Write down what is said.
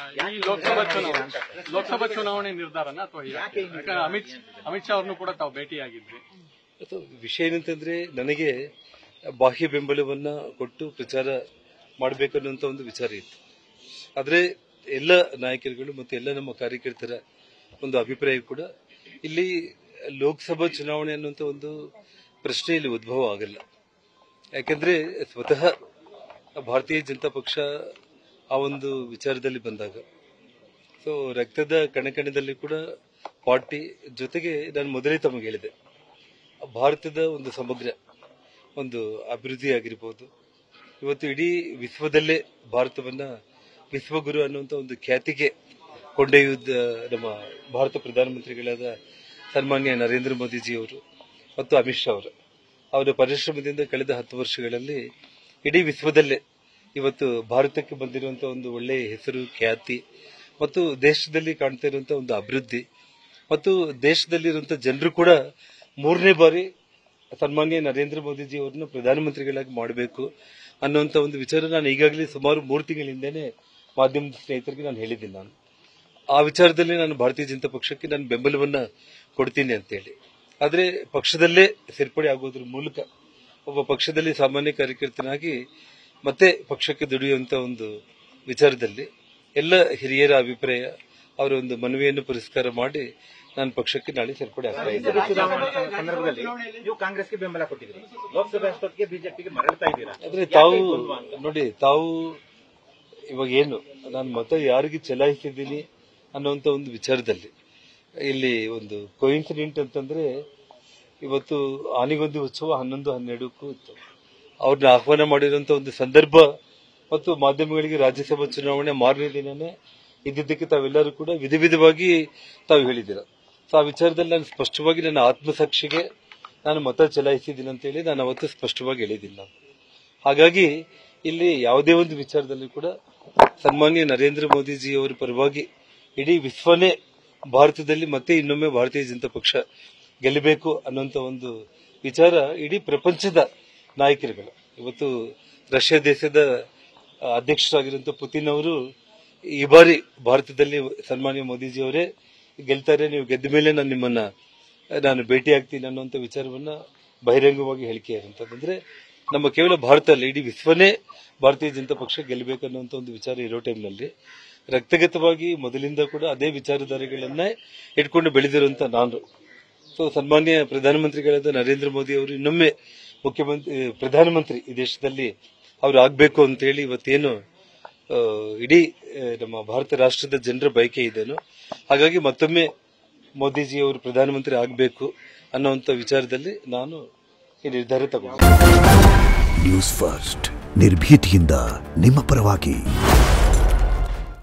ಈ ಲೋಕಸಭಾ ಚುನಾವಣೆ ಲೋಕಸಭಾ ಚುನಾವಣೆ ನಿರ್ಧಾರನ ಅಥವಾ ಯಾಕೆ ಯಾಕಂದ್ರೆ ಅಮಿತ್ ಅಮಿತ್ ಶಾ ಅವ್ರನ್ನು ಕೂಡ ತಾವು ಭೇಟಿಯಾಗಿದ್ರಿ ಅಥವಾ ವಿಷಯ ಏನಂತಂದ್ರೆ ನನಗೆ ಬಾಹ್ಯ ಬೆಂಬಲವನ್ನ ಕೊಟ್ಟು ಪ್ರಚಾರ ಮಾಡಬೇಕನ್ನುವಂತ ಒಂದು ವಿಚಾರ ಇತ್ತು ಆದ್ರೆ ಎಲ್ಲ ನಾಯಕರುಗಳು ಮತ್ತು ಎಲ್ಲ ನಮ್ಮ ಕಾರ್ಯಕರ್ತರ ಒಂದು ಅಭಿಪ್ರಾಯ ಕೂಡ ಇಲ್ಲಿ ಲೋಕಸಭಾ ಚುನಾವಣೆ ಅನ್ನುವಂತ ಒಂದು ಪ್ರಶ್ನೆ ಇಲ್ಲಿ ಉದ್ಭವ ಆಗಲ್ಲ ಯಾಕಂದ್ರೆ ಸ್ವತಃ ಭಾರತೀಯ ಜನತಾ ಪಕ್ಷ ಆ ಒಂದು ವಿಚಾರದಲ್ಲಿ ಬಂದಾಗ ಸೊ ರಕ್ತದ ಕಣಕಣದಲ್ಲಿ ಕೂಡ ಪಾರ್ಟಿ ಜೊತೆಗೆ ನಾನು ಮೊದಲೇ ತಮಗೆ ಹೇಳಿದೆ ಭಾರತದ ಒಂದು ಸಮಗ್ರ ಒಂದು ಅಭಿವೃದ್ಧಿ ಆಗಿರ್ಬೋದು ಇವತ್ತು ಇಡೀ ವಿಶ್ವದಲ್ಲೇ ಭಾರತವನ್ನ ವಿಶ್ವಗುರು ಅನ್ನುವಂಥ ಒಂದು ಖ್ಯಾತಿಗೆ ಕೊಂಡೊಯ್ಯುವುದ ನಮ್ಮ ಭಾರತ ಪ್ರಧಾನಮಂತ್ರಿಗಳಾದ ಸನ್ಮಾನ್ಯ ನರೇಂದ್ರ ಮೋದಿಜಿಯವರು ಮತ್ತು ಅಮಿತ್ ಶಾ ಅವರು ಅವರ ಪರಿಶ್ರಮದಿಂದ ಕಳೆದ ಹತ್ತು ವರ್ಷಗಳಲ್ಲಿ ಇಡೀ ವಿಶ್ವದಲ್ಲೇ ಇವತ್ತು ಭಾರತಕ್ಕೆ ಬಂದಿರುವಂತಹ ಒಂದು ಒಳ್ಳೆಯ ಹೆಸರು ಖ್ಯಾತಿ ಮತ್ತು ದೇಶದಲ್ಲಿ ಕಾಣ್ತಾ ಇರುವಂತಹ ಒಂದು ಅಭಿವೃದ್ಧಿ ಮತ್ತು ದೇಶದಲ್ಲಿರುವಂತಹ ಜನರು ಕೂಡ ಮೂರನೇ ಬಾರಿ ಸನ್ಮಾನ್ಯ ನರೇಂದ್ರ ಮೋದಿಜಿ ಅವರನ್ನು ಪ್ರಧಾನಮಂತ್ರಿಗಳಾಗಿ ಮಾಡಬೇಕು ಅನ್ನುವಂತ ಒಂದು ವಿಚಾರ ನಾನು ಈಗಾಗಲೇ ಸುಮಾರು ಮೂರು ತಿಂಗಳ ಹಿಂದೆನೆ ಮಾಧ್ಯಮದ ಸ್ನೇಹಿತರಿಗೆ ನಾನು ಹೇಳಿದ್ದೀನಿ ನಾನು ಆ ವಿಚಾರದಲ್ಲಿ ನಾನು ಭಾರತೀಯ ಜನತಾ ಪಕ್ಷಕ್ಕೆ ನಾನು ಬೆಂಬಲವನ್ನ ಕೊಡ್ತೀನಿ ಅಂತೇಳಿ ಆದ್ರೆ ಪಕ್ಷದಲ್ಲೇ ಸೇರ್ಪಡೆ ಆಗೋದ್ರ ಮೂಲಕ ಒಬ್ಬ ಪಕ್ಷದಲ್ಲಿ ಸಾಮಾನ್ಯ ಕಾರ್ಯಕರ್ತನಾಗಿ ಮತ್ತೆ ಪಕ್ಷಕ್ಕೆ ದುಡಿಯುವಂತ ಒಂದು ವಿಚಾರದಲ್ಲಿ ಎಲ್ಲ ಹಿರಿಯರ ಅಭಿಪ್ರಾಯ ಅವರ ಒಂದು ಮನವಿಯನ್ನು ಪುರಸ್ಕಾರ ಮಾಡಿ ನಾನು ಪಕ್ಷಕ್ಕೆ ನಾಳೆ ಸೇರ್ಪಡೆ ಆಗ್ತಾ ಇದ್ದೀನಿ ಲೋಕಸಭೆ ಚುನಾವಣೆ ಸಂದರ್ಭದಲ್ಲಿ ನೀವು ಕಾಂಗ್ರೆಸ್ಗೆ ಬೆಂಬಲ ಕೊಟ್ಟಿದ್ದೀರಿ ಲೋಕಸಭೆ ಅಷ್ಟೊತ್ತಿಗೆ ಬಿಜೆಪಿಗೆ ಮರಳ್ತಾ ಇದ್ದೀರಾ ಆದ್ರೆ ತಾವು ನೋಡಿ ತಾವು ಇವಾಗ ಏನು ನಾನು ಮತ ಯಾರಿಗೆ ಚಲಾಯಿಸಿದ್ದೀನಿ ಅನ್ನುವಂತ ಒಂದು ವಿಚಾರದಲ್ಲಿ ಇಲ್ಲಿ ಒಂದು ಕೋಇನ್ಸಿಡೆಂಟ್ ಅಂತಂದ್ರೆ ಇವತ್ತು ಆನೆಗೊಂದಿ ಉತ್ಸವ ಹನ್ನೊಂದು ಹನ್ನೆರಡಕ್ಕೂ ಇತ್ತು ಅವ್ರನ್ನ ಆಹ್ವಾನ ಮಾಡಿರುವಂತ ಒಂದು ಸಂದರ್ಭ ಮತ್ತು ಮಾಧ್ಯಮಗಳಿಗೆ ರಾಜ್ಯಸಭಾ ಚುನಾವಣೆ ಮಾರನೇ ದಿನನೇ ಇದ್ದಿದ್ದಕ್ಕೆ ತಾವೆಲ್ಲರೂ ಕೂಡ ವಿಧ ವಿಧವಾಗಿ ತಾವು ಹೇಳಿದ್ದೀರ ಸೊ ಆ ವಿಚಾರದಲ್ಲಿ ನಾನು ಸ್ಪಷ್ಟವಾಗಿ ನನ್ನ ಆತ್ಮಸಾಕ್ಷಿಗೆ ನಾನು ಮತ ಚಲಾಯಿಸಿದ್ದೀನಿ ಅಂತೇಳಿ ನಾನು ಅವತ್ತು ಸ್ಪಷ್ಟವಾಗಿ ಹೇಳಿದ್ದೀನಿ ನಾನು ಹಾಗಾಗಿ ಇಲ್ಲಿ ಯಾವುದೇ ಒಂದು ವಿಚಾರದಲ್ಲಿ ಕೂಡ ಸನ್ಮಾನ್ಯ ನರೇಂದ್ರ ಮೋದಿಜಿ ಅವರ ಪರವಾಗಿ ಇಡೀ ವಿಶ್ವನೇ ಭಾರತದಲ್ಲಿ ಮತ್ತೆ ಇನ್ನೊಮ್ಮೆ ಭಾರತೀಯ ಜನತಾ ಪಕ್ಷ ಗೆಲ್ಲಬೇಕು ಅನ್ನುವಂತ ಒಂದು ವಿಚಾರ ಇಡೀ ಪ್ರಪಂಚದ ನಾಯಕರುಗಳು ಇವತ್ತು ರಷ್ಯಾ ದೇಶದ ಆ, ಅಧ್ಯಕ್ಷರಾಗಿರುವಂತ ಪುತಿನ್ ಅವರು ಈ ಬಾರಿ ಭಾರತದಲ್ಲಿ ಸನ್ಮಾನ್ಯ ಮೋದಿಜಿ ಅವರೇ ಗೆಲ್ತಾರೆ ನೀವು ಗೆದ್ದ ಮೇಲೆ ನಾನು ನಿಮ್ಮನ್ನ ನಾನು ಭೇಟಿ ಆಗ್ತೀನಿ ಅನ್ನುವಂಥ ವಿಚಾರವನ್ನ ಬಹಿರಂಗವಾಗಿ ಹೇಳಿಕೆ ಇರುವಂತಂದ್ರೆ ನಮ್ಮ ಕೇವಲ ಭಾರತ ಅಲ್ಲ ಇಡೀ ವಿಶ್ವನೇ ಭಾರತೀಯ ಜನತಾ ಪಕ್ಷ ಗೆಲ್ಲಬೇಕನ್ನುವಂತ ಒಂದು ವಿಚಾರ ಇರೋ ಟೈಮ್ನಲ್ಲಿ ರಕ್ತಗತವಾಗಿ ಮೊದಲಿಂದ ಕೂಡ ಅದೇ ವಿಚಾರಧಾರೆಗಳನ್ನೇ ಇಟ್ಕೊಂಡು ಬೆಳೆದಿರುವಂತ ನಾನು ಸೊ ಸನ್ಮಾನ್ಯ ಪ್ರಧಾನಮಂತ್ರಿಗಳಾದ ನರೇಂದ್ರ ಮೋದಿ ಅವರು ಇನ್ನೊಮ್ಮೆ ಮುಖ್ಯಮಂತ್ರಿ ಪ್ರಧಾನಮಂತ್ರಿ ಈ ದೇಶದಲ್ಲಿ ಅವ್ರು ಆಗ್ಬೇಕು ಅಂತ ಹೇಳಿ ಇವತ್ತೇನು ಆ, ಇಡೀ ಆ, ನಮ್ಮ ಭಾರತ ರಾಷ್ಟ್ರದ ಜನರ ಬಯಕೆ ಇದೆನೋ ಹಾಗಾಗಿ ಮತ್ತೊಮ್ಮೆ ಮೋದಿಜಿ ಅವರು ಪ್ರಧಾನಮಂತ್ರಿ ಆಗಬೇಕು ಅನ್ನುವಂಥ ವಿಚಾರದಲ್ಲಿ ನಾನು ಈ ನಿರ್ಧಾರ ತಗೊಂಡೆ ನ್ಯೂಸ್ ಫಸ್ಟ್ ನಿರ್ಭೀತಿಯಿಂದ ನಿಮ್ಮ ಪರವಾಗಿ